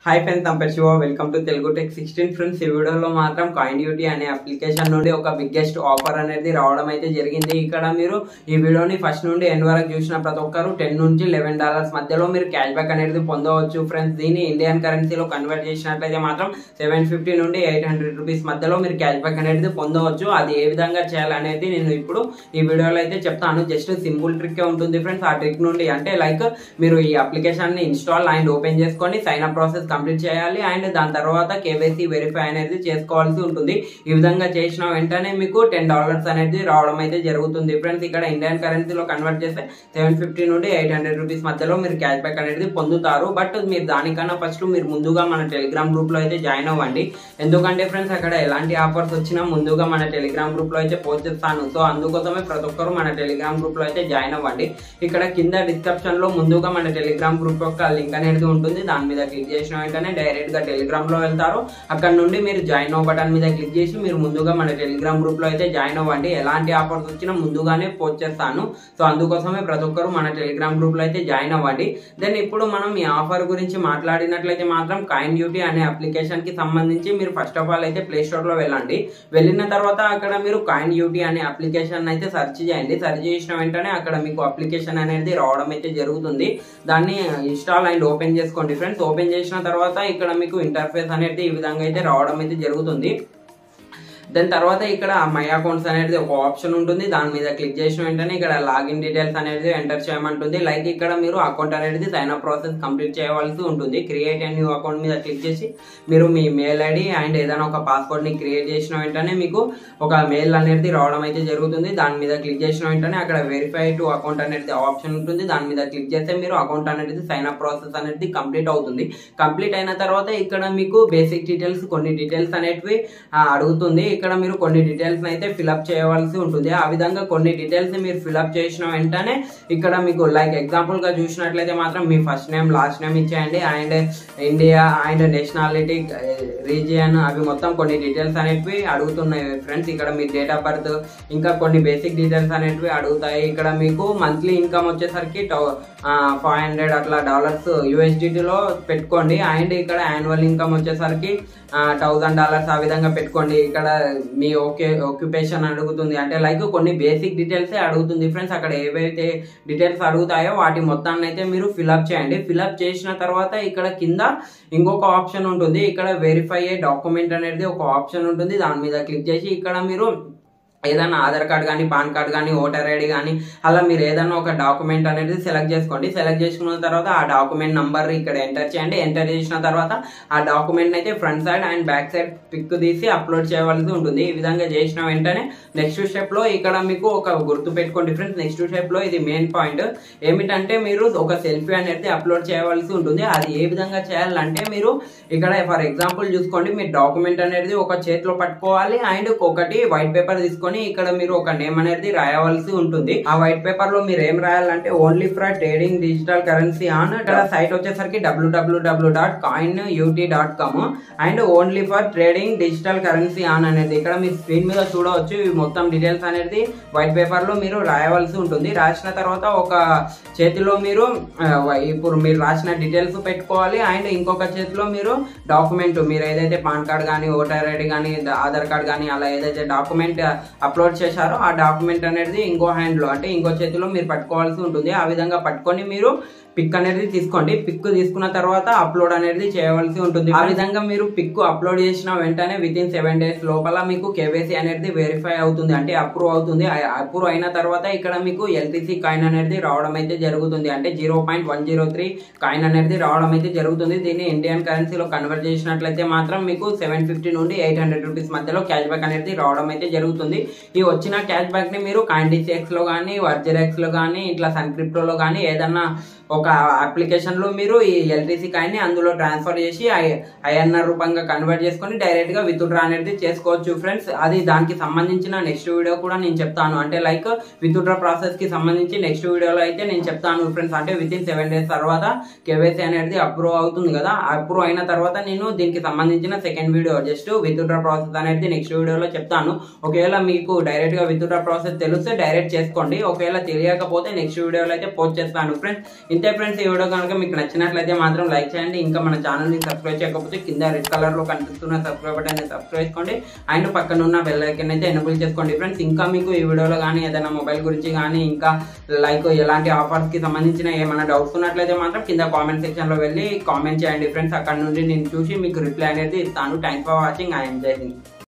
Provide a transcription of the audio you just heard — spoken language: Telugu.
హాయ్ ఫ్రెండ్స్ అంపర్ Shiva welcome to Telugu tech sixteen friends ఈ వీడియోలో మాత్రం కాయిన్ డ్యూటీ అనే అప్లికేషన్ నుండి ఒక బిగ్గెస్ట్ ఆఫర్ అనేది రావడం అయితే జరిగింది ఇక్కడ మీరు ఈ వీడియోని ఫస్ట్ నుండి ఎండ్ వరకు చూసిన ప్రతి ఒక్కరు టెన్ నుంచి లెవెన్ డాలర్స్ మధ్యలో మీరు క్యాష్ బ్యాక్ అనేది పొందవచ్చు ఫ్రెండ్స్ దీన్ని ఇండియన్ కరెన్సీలో కన్వర్ట్ చేసినట్లయితే మాత్రం సెవెన్ ఫిఫ్టీ నుండి ఎయిట్ హండ్రెడ్ రూపీస్ మధ్యలో మీరు క్యాష్ బ్యాక్ అనేది పొందవచ్చు అది ఏ విధంగా చేయాలనేది నేను ఇప్పుడు ఈ వీడియోలో అయితే చెప్తాను జస్ట్ సింపుల్ ట్రిక్ ఉంటుంది ఫ్రెండ్స్ ఆ ట్రిక్ నుండి అంటే లైక్ మీరు ఈ అప్లికేషన్ ని ఇన్స్టాల్ అండ్ ఓపెన్ చేసుకొని సైన్ అప్ ప్రాసెస్ కంప్లీట్ చేయాలి అండ్ దాని తర్వాత కేవైసీ వెరిఫై అనేది చేసుకోవాల్సి ఉంటుంది ఈ విధంగా చేసిన వెంటనే మీకు టెన్ డాలర్స్ అనేది రావడం అయితే జరుగుతుంది ఫ్రెండ్స్ ఇక్కడ ఇండియన్ కరెన్సీలో కన్వర్ట్ చేస్తే సెవెన్ ఫిఫ్టీ నుండి ఎయిట్ హండ్రెడ్ రూపీస్ మధ్యలో మీరు క్యాష్ బ్యాక్ అనేది పొందుతారు బట్ మీరు దానికన్నా ఫస్ట్ మీరు ముందుగా మన టెలిగ్రామ్ గ్రూప్ లో అయితే జాయిన్ అవ్వండి ఎందుకంటే ఫ్రెండ్స్ అక్కడ ఎలాంటి ఆఫర్స్ వచ్చినా ముందుగా మన టెలిగ్రామ్ గ్రూప్ లో అయితే పోస్ట్ చేస్తాను సో అందుకోసమే ప్రతి ఒక్కరు మన టెలిగ్రామ్ గ్రూప్ లో అయితే జాయిన్ అవ్వండి ఇక్కడ కింద డిస్క్రిప్షన్ లో ముందుగా మన టెలిగ్రామ్ గ్రూప్ యొక్క లింక్ అనేది ఉంటుంది దాని మీద క్లిక్ చేసిన వెంటనే డైరెక్ట్ గా టెలిగ్రామ్ లో వెళ్తారు అక్కడ నుండి మీరు జాయిన్ అవ్వ బటన్ మీద క్లిక్ చేసి మీరు ముందుగా మన టెలిగ్రామ్ గ్రూప్ లో అయితే జాయిన్ అవ్వండి ఎలాంటి ఆఫర్స్ వచ్చినా ముందుగానే పోస్ట్ చేస్తాను సో అందుకోసమే ప్రతి ఒక్కరు మన టెలిగ్రామ్ గ్రూప్ లో అయితే జాయిన్ అవ్వండి దెన్ ఇప్పుడు మనం ఈ ఆఫర్ గురించి మాట్లాడినట్లయితే మాత్రం కాయిన్ డ్యూటీ అనే అప్లికేషన్ కి సంబంధించి మీరు ఫస్ట్ ఆఫ్ ఆల్ అయితే ప్లే స్టోర్ లో వెళ్ళండి వెళ్ళిన తర్వాత అక్కడ మీరు కాయిన్ డ్యూటీ అనే అప్లికేషన్ అయితే సెర్చ్ చేయండి సెర్చ్ చేసిన వెంటనే అక్కడ మీకు అప్లికేషన్ అనేది రావడం అయితే జరుగుతుంది దాన్ని ఇన్స్టాల్ అండ్ ఓపెన్ చేసుకోండి ఫ్రెండ్స్ ఓపెన్ చేసిన తర్వాత ఇక్కడ మీకు ఇంటర్ఫేస్ అనేది ఈ విధంగా అయితే రావడం అయితే జరుగుతుంది దాని తర్వాత ఇక్కడ మై అకౌంట్స్ అనేది ఒక ఆప్షన్ ఉంటుంది దాని మీద క్లిక్ చేసిన వెంటనే ఇక్కడ లాగిన్ డీటెయిల్స్ అనేది ఎంటర్ చేయమంటుంది లైక్ ఇక్కడ మీరు అకౌంట్ అనేది సైన్ అప్ ప్రాసెస్ కంప్లీట్ చేయవలసి ఉంటుంది క్రియేట్ అండ్ న్యూ అకౌంట్ మీద క్లిక్ చేసి మీరు మీ మెయిల్ ఐడి అండ్ ఏదైనా ఒక పాస్వర్డ్ ని క్రియేట్ చేసిన వెంటనే మీకు ఒక మెయిల్ అనేది రావడం అయితే జరుగుతుంది దాని మీద క్లిక్ చేసిన వెంటనే అక్కడ వెరిఫై టు అకౌంట్ అనేది ఆప్షన్ ఉంటుంది దాని మీద క్లిక్ చేస్తే మీరు అకౌంట్ అనేది సైన్ అప్ ప్రాసెస్ అనేది కంప్లీట్ అవుతుంది కంప్లీట్ అయిన తర్వాత ఇక్కడ మీకు బేసిక్ డీటెయిల్స్ కొన్ని డీటెయిల్స్ అనేటివి అడుగుతుంది ఇక్కడ మీరు కొన్ని డీటెయిల్స్ అయితే ఫిల్అప్ చేయవలసి ఉంటుంది ఆ విధంగా కొన్ని డీటెయిల్స్ మీరు ఫిల్అప్ చేసిన వెంటనే ఇక్కడ మీకు లైక్ ఎగ్జాంపుల్ గా చూసినట్లయితే మాత్రం మీ ఫస్ట్ నేమ్ లాస్ట్ నేమ్ ఇచ్చేయండి and India and nationality region అవి మొత్తం కొన్ని డీటెయిల్స్ అనేటివి అడుగుతున్నాయి ఫ్రెండ్స్ ఇక్కడ మీ డేట్ ఆఫ్ బర్త్ ఇంకా కొన్ని బేసిక్ డీటెయిల్స్ అనేటివి అడుగుతాయి ఇక్కడ మీకు మంత్లీ ఇన్కమ్ వచ్చేసరికి ఫైవ్ హండ్రెడ్ అట్లా డాలర్స్ యూఎస్డిటీలో పెట్టుకోండి అండ్ ఇక్కడ యాన్యువల్ ఇన్కమ్ వచ్చేసరికి థౌజండ్ డాలర్స్ ఆ విధంగా పెట్టుకోండి ఇక్కడ మీ ఓకే ఆక్యుపేషన్ అడుగుతుంది అంటే లైక్ కొన్ని బేసిక్ డీటెయిల్స్ అడుగుతుంది ఫ్రెండ్స్ అక్కడ ఏవైతే డీటెయిల్స్ అడుగుతాయో వాటి మొత్తాన్ని అయితే మీరు ఫిల్అప్ చేయండి ఫిల్అప్ చేసిన తర్వాత ఇక్కడ కింద ఇంకొక ఆప్షన్ ఉంటుంది ఇక్కడ వెరిఫై ఏ డాక్యుమెంట్ అనేది ఒక ఆప్షన్ ఉంటుంది దాని మీద క్లిక్ చేసి ఇక్కడ మీరు ఏదైనా ఆధార్ కార్డ్ కానీ పాన్ కార్డ్ కానీ ఓటర్ ఐడి కానీ అలా మీరు ఏదైనా ఒక డాక్యుమెంట్ అనేది సెలెక్ట్ చేసుకోండి సెలెక్ట్ చేసుకున్న తర్వాత ఆ డాక్యుమెంట్ నంబర్ ఇక్కడ ఎంటర్ చేయండి ఎంటర్ చేసిన తర్వాత ఆ డాక్యుమెంట్ అయితే front side and back side pick తీసి అప్లోడ్ చేయవలసి ఉంటుంది ఈ విధంగా చేసిన వెంటనే నెక్స్ట్ స్టెప్ లో ఇక్కడ మీకు ఒక గుర్తు పెట్టుకోండి ఫ్రెండ్స్ నెక్స్ట్ స్టెప్ లో ఇది మెయిన్ పాయింట్ ఏమిటంటే మీరు ఒక సెల్ఫీ అనేది అప్లోడ్ చేయవలసి ఉంటుంది అది ఏ విధంగా చేయాలంటే మీరు ఇక్కడ ఫర్ ఎగ్జాంపుల్ చూసుకోండి మీ డాక్యుమెంట్ అనేది ఒక చేతిలో పట్టుకోవాలి అండ్ ఒకటి వైట్ పేపర్ తీసుకొని ఇక్కడ మీరు ఒక నేమ్ అనేది రాయవలసి ఉంటుంది ఆ వైట్ పేపర్ లో మీరు ఏం రాయాలంటే only for trading digital currency on ఇక్కడ సైట్ వచ్చేసరికి డబ్ల్యూడబ్ల్యూడబ్ల్యూ dot coin UT dot com and only for trading digital currency on అనేది ఇక్కడ మీరు స్క్రీన్ మీద చూడవచ్చు ఇవి మొత్తం డీటెయిల్స్ అనేది వైట్ పేపర్ లో మీరు రాయవలసి ఉంటుంది రాసిన తర్వాత ఒక చేతిలో మీరు ఇప్పుడు మీరు రాసిన డీటెయిల్స్ పెట్టుకోవాలి అండ్ ఇంకొక చేతిలో మీరు డాక్యుమెంట్ మీరు ఏదైతే పాన్ కార్డ్ కానీ ఓటర్ ఐడి కానీ ఆధార్ కార్డ్ కానీ అలా ఏదైతే డాక్యుమెంట్ అప్లోడ్ చేశారో ఆ డాక్యుమెంట్ అనేది ఇంకో హ్యాండ్లో అంటే ఇంకో చేతిలో మీరు పట్టుకోవాల్సి ఉంటుంది ఆ విధంగా పట్టుకొని మీరు పిక్ అనేది తీసుకోండి పిక్ తీసుకున్న తర్వాత అప్లోడ్ అనేది చేయవలసి ఉంటుంది ఆ విధంగా మీరు పిక్ అప్లోడ్ చేసిన వెంటనే విత్ ఇన్ సెవెన్ డేస్ లోపల మీకు కేవైసీ అనేది వెరిఫై అవుతుంది అంటే అప్రూవ్ అవుతుంది అప్రూవ్ అయిన తర్వాత ఇక్కడ మీకు ఎల్టీసీ కాయిన్ అనేది రావడం అయితే జరుగుతుంది అంటే zero point one zero three coin అనేది రావడం అయితే జరుగుతుంది దీన్ని ఇండియన్ కరెన్సీలో కన్వర్ట్ చేసినట్లయితే మాత్రం మీకు సెవెన్ ఫిఫ్టీ నుండి ఎయిట్ హండ్రెడ్ రూపీస్ మధ్యలో క్యాష్ బ్యాక్ అనేది రావడం అయితే జరుగుతుంది ఈ వచ్చిన క్యాష్ బ్యాక్ ని మీరు కాండిసిఎక్స్ లో కానీ వర్జరెక్స్ లో కానీ ఇట్లా సన్ క్రిప్టోలో కానీ ఏదన్నా ఒక అప్లికేషన్ లో మీరు ఈ ఎల్టీసీ కాయిన్ అందులో ట్రాన్స్ఫర్ చేసి ఐఎన్ఆర్ రూపంగా కన్వర్ట్ చేసుకొని డైరెక్ట్ గా విత్ డ్రా అనేది చేసుకోవచ్చు ఫ్రెండ్స్ అది దానికి సంబంధించిన నెక్స్ట్ వీడియో కూడా నేను చెప్తాను అంటే లైక్ విత్ డ్రా ప్రాసెస్ కి సంబంధించి నెక్స్ట్ వీడియోలో అయితే నేను చెప్తాను ఫ్రెండ్స్ అంటే విత్ ఇన్ సెవెన్ డేస్ తర్వాత కేవైసీ అనేది అప్రూవ్ అవుతుంది కదా అప్రూవ్ అయిన తర్వాత నేను దీనికి సంబంధించిన second video just withdraw process అనేది నెక్స్ట్ వీడియోలో చెప్తాను ఒకవేళ మీకు డైరెక్ట్ గా విత్ డ్రా ప్రాసెస్ తెలిస్తే డైరెక్ట్ చేసుకోండి ఒకవేళ తెలియకపోతే నెక్స్ట్ వీడియోలో అయితే పోస్ట్ చేస్తాను ఫ్రెండ్స్ ఇంతే ఫ్రెండ్స్ ఈ వీడియో కనుక మీకు నచ్చినట్లయితే మాత్రం లైక్ చేయండి ఇంకా మన ఛానల్ ని సబ్స్క్రైబ్ చేయకపోతే కింద రెడ్ కలర్ లో కనిపిస్తున్న సబ్స్క్రైబ్ బటన్ సబ్స్క్రైబ్ చేసుకోండి అండ్ పక్కన ఉన్న బెల్ ఐకన్ అయితే ఎనబుల్ చేసుకోండి ఫ్రెండ్స్ ఇంకా మీకు ఈ వీడియోలో కానీ ఏదైనా మొబైల్ గురించి కానీ ఇంకా లైక్ ఎలాంటి ఆఫర్స్ కి సంబంధించిన ఏమైనా డౌట్స్ ఉన్నట్లయితే మాత్రం కింద కామెంట్ సెక్షన్ లో వెళ్ళి కామెంట్ చేయండి ఫ్రెండ్స్ అక్కడ నుండి నేను చూసి మీకు రిప్లై అనేది ఇస్తాను thanks for watching I enjoy